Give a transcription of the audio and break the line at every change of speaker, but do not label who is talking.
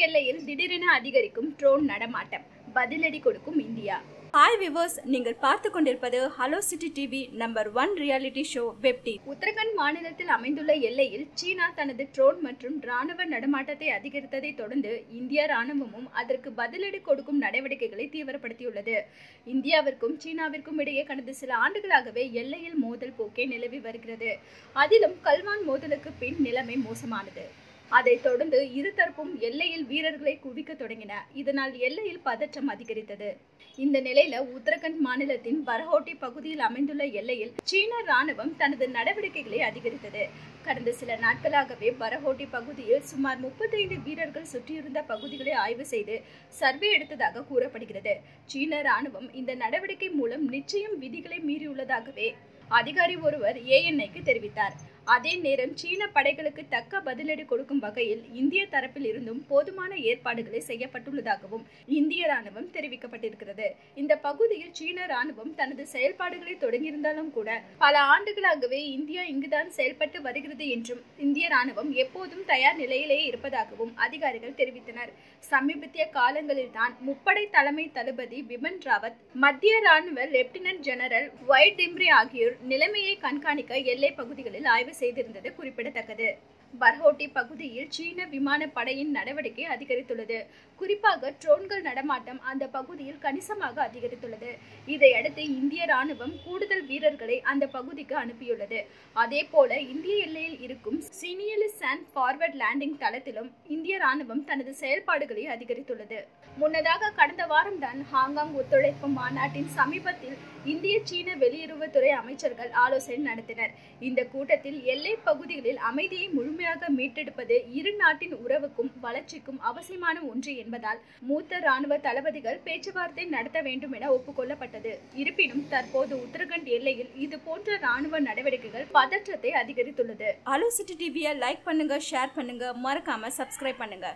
எல்லையில் திடீரென அதிகரிக்கும் ட்ரோன் நடமாட்டம் பதிலடி கொடுக்கும் இந்தியா ஹாய் விவர்ஸ் நீங்கள் பார்த்து கொண்டிருப்பது hello city TV number one reality show வெப்டி உத்தரகண்ட் மாநிலத்தில் அமைந்துள்ள எல்லையில் சீனா தனது ட்ரோன் மற்றும் ராணுவ நடமாட்டத்தை அதிகரித்ததை தொடர்ந்து இந்திய ராணுவமும் அதற்கு பதிலடி கொடுக்கும் நடவடிக்கைகளை தீவிரப்படுத்தியுள்ளது இந்தியாவிற்கும் சீனாவிற்கும் இடையே கடந்த சில ஆண்டுகளாகவே எல்லையில் மோதல் போக்கே நிலவி வருகிறது அதிலும் கல்வான் மோதலுக்கு பின் நிலைமை மோசமானது அதைத் தொடர்ந்து இருதரப்பும் எல்லையில் வீரர்களை குவிக்க தொடங்கின இதனால் எல்லையில் பதற்றம் அதிகரித்தது இந்த நிலையில உத்தரகண்ட் மாநிலத்தின் பரஹோட்டி பகுதியில் அமைந்துள்ள எல்லையில் சீன ராணுவம் தனது நடவடிக்கைகளை அதிகரித்தது கடந்த சில நாட்களாகவே பரஹோட்டி பகுதியில் சுமார் முப்பத்தைந்து வீரர்கள் சுற்றியிருந்த பகுதிகளை ஆய்வு செய்து சர்வே எடுத்ததாக கூறப்படுகிறது சீன ராணுவம் இந்த நடவடிக்கை மூலம் நிச்சயம் விதிகளை மீறியுள்ளதாகவே அதிகாரி ஒருவர் ஏஎன்ஐக்கு தெரிவித்தார் அதே நேரம் சீன படைகளுக்கு தக்க பதிலடி கொடுக்கும் வகையில் இந்திய தரப்பில் இருந்தும் போதுமான ஏற்பாடுகளை செய்யப்பட்டுள்ளதாகவும் இந்திய ராணுவம் தெரிவிக்கப்பட்டிருக்கிறது இந்த பகுதியில் சீன ராணுவம் தனது செயல்பாடுகளை தொடங்கியிருந்தாலும் கூட பல ஆண்டுகளாகவே இந்தியா இங்குதான் செயல்பட்டு வருகிறது என்றும் இந்திய ராணுவம் எப்போதும் தயார் நிலையிலேயே இருப்பதாகவும் அதிகாரிகள் தெரிவித்தனர் சமீபத்திய காலங்களில் தான் முப்படை தலைமை தளபதி பிபின் ராவத் மத்திய ராணுவ லெப்டினன்ட் ஜெனரல் ஒயிட் டிம்ரி ஆகியோர் நிலைமையை கண்காணிக்க எல்லை பகுதிகளில் ஆய்வு செய்திருந்தது குறிப்பிடத்தக்கது பர்ஹோட்டி பகுதியில் சீன விமான படையின் நடவடிக்கை அதிகரித்துள்ளது குறிப்பாக ட்ரோன்கள் நடமாட்டம் அந்த பகுதியில் கணிசமாக அதிகரித்துள்ளது இதையடுத்து இந்திய ராணுவம் கூடுதல் வீரர்களை அந்த பகுதிக்கு அனுப்பியுள்ளது அதே போல இந்திய எல்லையில் இருக்கும் சினியலிஸ் அண்ட் ஃபார்வர்ட் லேண்டிங் தளத்திலும் இந்திய ராணுவம் தனது செயல்பாடுகளை அதிகரித்துள்ளது முன்னதாக கடந்த வாரம் தான் ஹாங்காங் ஒத்துழைப்பு மாநாட்டின் சமீபத்தில் இந்திய சீன வெளியுறவுத்துறை அமைச்சர்கள் ஆலோசனை நடத்தினர் இந்த கூட்டத்தில் எல்லை பகுதிகளில் அமைதியை முழுமையாக மீட்டெடுப்பது இரு நாட்டின் உறவுக்கும் வளர்ச்சிக்கும் அவசியமான ஒன்று என்பதால் மூத்த ராணுவ தளபதிகள் பேச்சுவார்த்தை நடத்த வேண்டும் என ஒப்புக்கொள்ளப்பட்டது இருப்பினும் தற்போது உத்தரகண்ட் எல்லையில் இது போன்ற ராணுவ நடவடிக்கைகள் பதற்றத்தை அதிகரித்துள்ளது அலோ சிட்டி டிவியை லைக் பண்ணுங்க ஷேர் பண்ணுங்க மறக்காம சப்ஸ்கிரைப் பண்ணுங்க